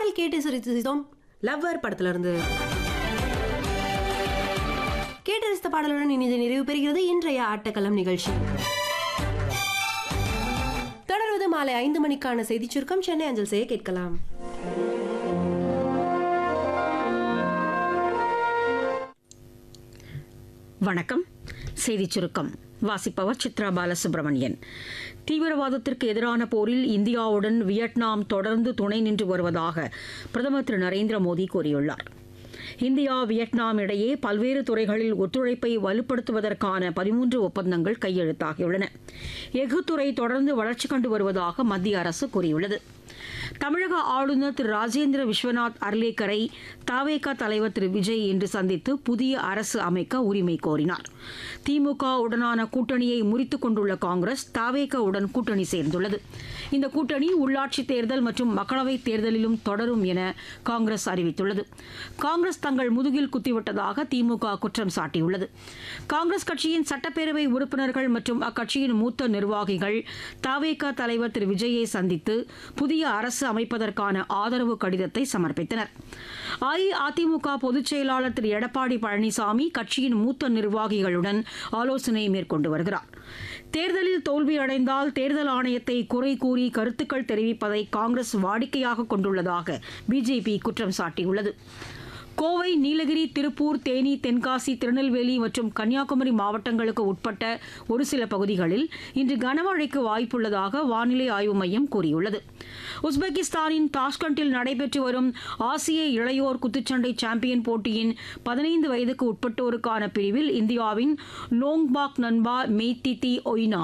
பாடல் கேட்டு சிரித்தோம் லவ்வர் படத்துல இருந்து கேட்டு ரசித்த பாடலுடன் இனிது நிறைவு பெறுகிறது இன்றைய ஆட்டக்களம் நிகழ்ச்சி தொடர்வது மாலை ஐந்து மணிக்கான செய்திச் சுருக்கம் சென்னை அஞ்சல் செய்ய கேட்கலாம் வணக்கம் செய்திச் சுருக்கம் வாசிப்பவர் சித்ரா பாலசுப்ரமணியன் தீவிரவாதத்திற்கு எதிரான போரில் இந்தியாவுடன் வியட்நாம் தொடர்ந்து துணை நின்று வருவதாக பிரதமர் திரு நரேந்திர மோடி கூறியுள்ளார் இந்தியா வியட்நாம் இடையே பல்வேறு துறைகளில் ஒத்துழைப்பை வலுப்படுத்துவதற்கான பதிமூன்று ஒப்பந்தங்கள் கையெழுத்தாகியுள்ளன எஃகுத்துறை தொடர்ந்து வளர்ச்சி கண்டு வருவதாக மத்திய அரசு கூறியுள்ளது தமிழக ஆளுநர் திரு ராஜேந்திர விஸ்வநாத் அர்லேக்கரை தாவேகா தலைவர் திரு விஜய் இன்று சந்தித்து புதிய அரசு அமைக்க உரிமை கோரினார் திமுக உடனான கூட்டணியை முறித்துக் கொண்டுள்ள காங்கிரஸ் தாவேகா உடன் கூட்டணி சேர்ந்துள்ளது இந்த கூட்டணி உள்ளாட்சித் தேர்தல் மற்றும் மக்களவைத் தேர்தலிலும் தொடரும் என காங்கிரஸ் அறிவித்துள்ளது காங்கிரஸ் தங்கள் முதுகில் குத்திவிட்டதாக திமுக குற்றம் சாட்டியுள்ளது காங்கிரஸ் கட்சியின் சட்டப்பேரவை உறுப்பினர்கள் மற்றும் அக்கட்சியின் மூத்த நிர்வாகிகள் தாவேகா தலைவர் திரு விஜயை சந்தித்து புதிய அரசு அமைப்பதற்கான ஆதரவு கடிதத்தை சமர்ப்பித்தனர் அஇஅதிமுக பொதுச் செயலாளர் திரு எடப்பாடி பழனிசாமி கட்சியின் மூத்த நிர்வாகிகளுடன் ஆலோசனை மேற்கொண்டு வருகிறார் தேர்தலில் தோல்வியடைந்தால் தேர்தல் ஆணையத்தை குறை கூறி கருத்துக்கள் தெரிவிப்பதை காங்கிரஸ் வாடிக்கையாக கொண்டுள்ளதாக பிஜேபி குற்றம் சாட்டியுள்ளது கோவை நீலகிரி திருப்பூர் தேனி தென்காசி திருநெல்வேலி மற்றும் கன்னியாகுமரி மாவட்டங்களுக்கு உட்பட்ட ஒரு சில பகுதிகளில் இன்று கனமழைக்கு வாய்ப்புள்ளதாக வானிலை ஆய்வு மையம் கூறியுள்ளது உஸ்பெகிஸ்தானின் தாஷ்கண்டில் நடைபெற்று வரும் ஆசிய இளையோர் குத்துச்சண்டை சாம்பியன் போட்டியின் பதினைந்து வயதுக்கு உட்பட்டோருக்கான பிரிவில் இந்தியாவின் நோங்பாக் நன்பா மெய்திதி ஒய்னா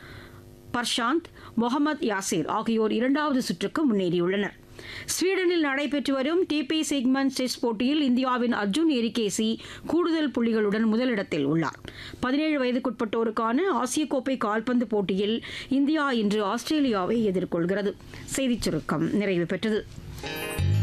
பர்ஷாந்த் முகமது யாசிர் ஆகியோர் இரண்டாவது சுற்றுக்கு முன்னேறியுள்ளனர் ஸ்வீடனில் நடைபெற்று வரும் டிபி சிக்மன் செஸ் போட்டியில் இந்தியாவின் அர்ஜுன் எரிகேசி கூடுதல் புள்ளிகளுடன் முதலிடத்தில் உள்ளார் பதினேழு வயதுக்குட்பட்டோருக்கான ஆசிய கோப்பை கால்பந்து போட்டியில் இந்தியா இன்று ஆஸ்திரேலியாவை எதிர்கொள்கிறது செய்திச் சுருக்கம் நிறைவு பெற்றது